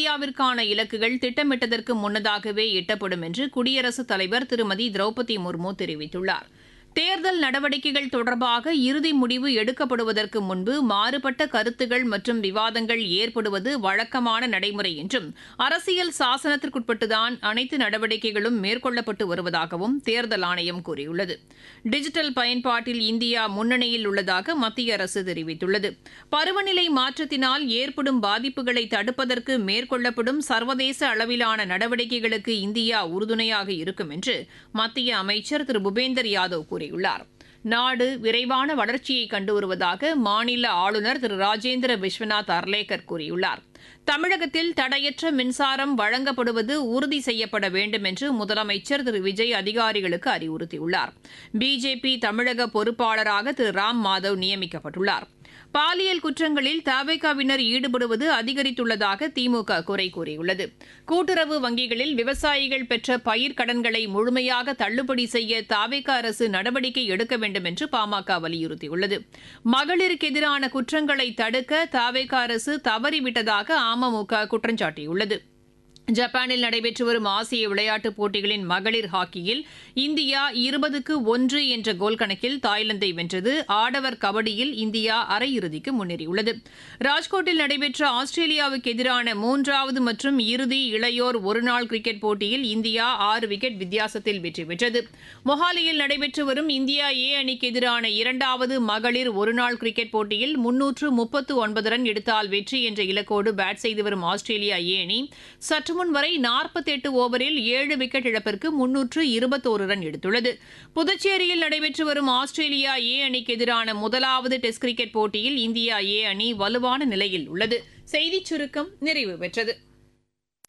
இந்தியாவிற்கான இலக்குகள் திட்டமிட்டதற்கு முன்னதாகவே எட்டப்படும் என்று குடியரசுத் தலைவர் திருமதி திரௌபதி முர்மு தெரிவித்துள்ளார் தேர்தல் நடவடிக்கைகள் தொடர்பாக இறுதி முடிவு எடுக்கப்படுவதற்கு முன்பு மாறுபட்ட கருத்துகள் மற்றும் விவாதங்கள் ஏற்படுவது வழக்கமான நடைமுறை என்றும் அரசியல் சாசனத்திற்குட்பட்டுதான் அனைத்து நடவடிக்கைகளும் மேற்கொள்ளப்பட்டு வருவதாகவும் தேர்தல் ஆணையம் கூறியுள்ளது டிஜிட்டல் பயன்பாட்டில் இந்தியா முன்னணியில் உள்ளதாக மத்திய அரசு தெரிவித்துள்ளது பருவநிலை மாற்றத்தினால் ஏற்படும் பாதிப்புகளை தடுப்பதற்கு மேற்கொள்ளப்படும் சர்வதேச அளவிலான நடவடிக்கைகளுக்கு இந்தியா உறுதுணையாக இருக்கும் என்று மத்திய அமைச்சர் திரு பூபேந்தர் யாதவ் கூறியுள்ளார் நாடு விரைவான வளர்ச்சியை கண்டு வருவதாக மாநில ஆளுநர் திரு ராஜேந்திர விஸ்வநாத் அர்லேக்கர் கூறியுள்ளார் தமிழகத்தில் தடையற்ற மின்சாரம் வழங்கப்படுவது உறுதி செய்யப்பட வேண்டும் என்று முதலமைச்சர் திரு விஜய் அதிகாரிகளுக்கு அறிவுறுத்தியுள்ளார் பிஜேபி தமிழக பொறுப்பாளராக திரு ராம் மாதவ் நியமிக்கப்பட்டுள்ளார் பாலியல் குற்றங்களில் தவேகாவினர் ஈடுபடுவது அதிகரித்துள்ளதாக திமுக குறை கூறியுள்ளது கூட்டுறவு வங்கிகளில் விவசாயிகள் பெற்ற பயிர் கடன்களை முழுமையாக தள்ளுபடி செய்ய தாவேக அரசு நடவடிக்கை எடுக்க வேண்டும் என்று பாமக வலியுறுத்தியுள்ளது மகளிருக்கு எதிரான குற்றங்களை தடுக்க தாவேக அரசு தவறிவிட்டதாக அமமுக குற்றம் சாட்டியுள்ளது ஜப்பானில் நடைபெற்று வரும் ஆசிய விளையாட்டுப் போட்டிகளின் மகளிர் ஹாக்கியில் இந்தியா இருபதுக்கு ஒன்று என்ற கோல் கணக்கில் தாய்லாந்தை வென்றது ஆடவர் கபடியில் இந்தியா அரையிறுதிக்கு முன்னேறியுள்ளது ராஜ்கோட்டில் நடைபெற்ற ஆஸ்திரேலியாவுக்கு எதிரான மூன்றாவது மற்றும் இறுதி இளையோர் ஒருநாள் கிரிக்கெட் போட்டியில் இந்தியா ஆறு விக்கெட் வித்தியாசத்தில் வெற்றி பெற்றது மொஹாலியில் நடைபெற்று வரும் இந்தியா ஏ அணிக்கு எதிரான இரண்டாவது மகளிர் ஒருநாள் கிரிக்கெட் போட்டியில் முன்னூற்று முப்பத்து ஒன்பது ரன் எடுத்தால் வெற்றி என்ற இலக்கோடு பேட் செய்து வரும் ஆஸ்திரேலியா ஏ அணி சற்று முன் வரை நாற்பத்தெட்டு ஓவரில் ஏழு விக்கெட் இழப்பிற்கு முன்னூற்று இருபத்தோரு ரன் எடுத்துள்ளது புதுச்சேரியில் நடைபெற்று வரும் ஆஸ்திரேலியா ஏ அணிக்கு எதிரான முதலாவது டெஸ்ட் கிரிக்கெட் போட்டியில் இந்தியா ஏ அணி வலுவான நிலையில் உள்ளது செய்திச் சுருக்கம் நிறைவு பெற்றது